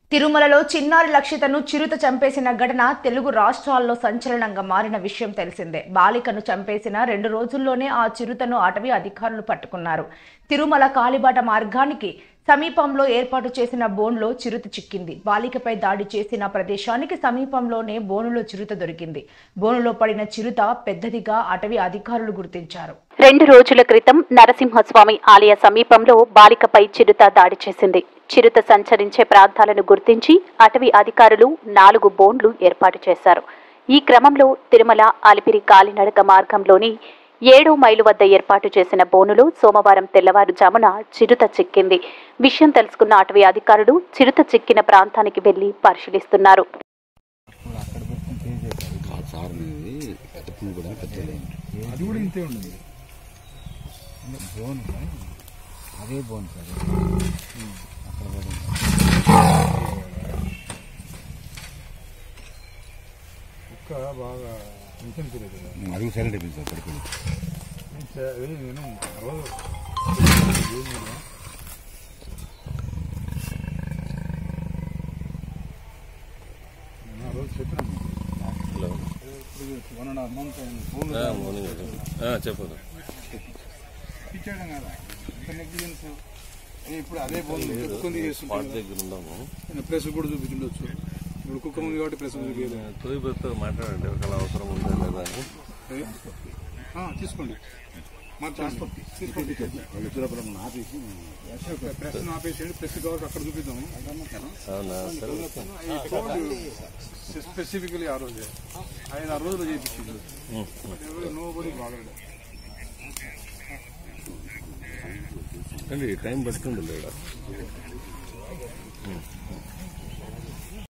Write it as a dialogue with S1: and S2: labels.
S1: తిరుమలలో చిన్నారి లక్షితను చిరుత చంపేసిన ఘటన తెలుగు రాష్ట్రాల్లో సంచలనంగా మారిన విషయం తెలిసిందే బాలికను చంపేసిన రెండు రోజుల్లోనే ఆ చిరుతను అటవీ అధికారులు పట్టుకున్నారు తిరుమల కాలిబాట మార్గానికి సమీపంలో ఏర్పాటు చేసిన బోన్లో చిరుత చిక్కింది బాలికపై దాడి చేసిన ప్రదేశానికి సమీపంలోనే బోనులో చిరుత దొరికింది బోనులో పడిన చిరుత పెద్దదిగా అటవీ అధికారులు గుర్తించారు
S2: రెండు రోజుల క్రితం నరసింహస్వామి ఆలయ సమీపంలో బాలికపై చిరుత దాడి చేసింది చిరుత సంచరించే ప్రాంతాలను గుర్తించి అటవీ అధికారులు నాలుగు బోన్లు ఏర్పాటు చేశారు ఈ క్రమంలో తిరుమల అలిపిరి కాలినడక మార్గంలోని ఏడో మైలు వద్ద ఏర్పాటు చేసిన బోనులో సోమవారం తెల్లవారుజామున చిరుత చిక్కింది విషయం తెలుసుకున్న అటవీ అధికారులు చిరుత చిక్కిన ప్రాంతానికి వెళ్లి పరిశీలిస్తున్నారు
S3: ఆ సార్ అనేది పెద్ద పువ్వు కూడా పెద్దది
S4: అది కూడా ఇంతే ఉండదు
S3: బోన్ సార్ అదే బోన్ సార్ అక్కడ పడింది
S4: కుక్క బాగా ఇంటెన్స్ కదా
S3: అది సైలెంట్ అయిపోయింది సార్ పడుకుంది
S4: నేను చే- అదే నేను ఆ రోజు ఏం లేదా? నేను ఆ రోజు చెప్పినాను
S5: హలో
S4: ఇప్పుడు వన్ అండ్ హాఫ్ మంత్ అయింది ఫోన్
S5: ఆ, మార్నింగ్ అది. ఆ, చెప్పదు
S4: ఇచ్చాడు కదా ఇంత నెగ్లిజెన్స్ ఇప్పుడు అదే ఫోన్ ఎత్తుకొని
S5: స్పాట్
S4: చేస్తుంటాను
S5: దగ్గర ఉన్నాము
S4: నేను ప్రెస్ కూడా చూపించుండొచ్చు ఇప్పుడు కుక్క ఉంది కాబట్టి ప్రెస్ చూపించలేదు
S5: తొలిపెత్త మాట్లాడండి ఒకవేళ అవసరం ఉందా లేదా అని
S4: ఆ, తీసుకోండి మా ట్రాన్స్పోర్ట్ తీసుకోండి
S3: వచ్చినప్పుడు ఆపేసి
S4: ప్రెస్ ఆపేసేయండి ప్రెస్ కాబట్టి అక్కడ చూపిద్దాము
S5: అవునా సరే
S4: స్పెసిఫికలీ ఆ రోజే ఆయన ఆ రోజులో చేయించింది నో బడి బాగలేదు
S5: అండి టైం పడుతుంది లేడా